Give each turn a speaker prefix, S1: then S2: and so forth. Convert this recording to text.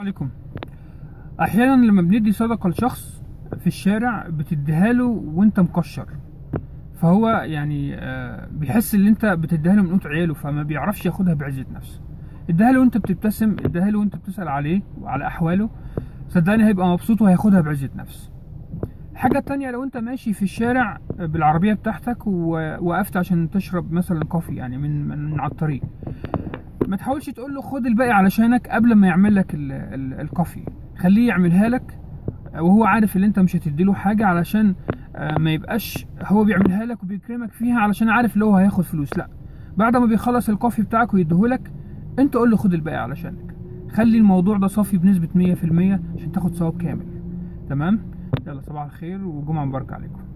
S1: عليكم احيانا لما بندي صدقه لشخص في الشارع بتديها له وانت مكشر فهو يعني آه، بيحس ان انت بتديها له من قوت عياله فما بيعرفش ياخدها بعزه نفس اديها له وانت بتبتسم اديها له وانت بتسال عليه وعلى احواله صدقني هيبقى مبسوط وهياخدها بعزه نفس الحاجة التانية لو انت ماشي في الشارع بالعربية بتاعتك ووقفت عشان تشرب مثلا كوفي يعني من من على الطريق ما تحاولش تقول له خد الباقي علشانك قبل ما يعمل لك ال- ال- الكوفي خليه يعملها لك وهو عارف ان انت مش هتديله حاجه علشان آه، ما يبقاش هو بيعملها لك وبيكرمك فيها علشان عارف اللي هو هياخد فلوس لا بعد ما بيخلص الكوفي بتاعك ويديهولك انت قول له خد الباقي علشانك خلي الموضوع ده صافي بنسبه 100% عشان تاخد ثواب كامل تمام يلا صباح الخير وجمعه مباركه عليكم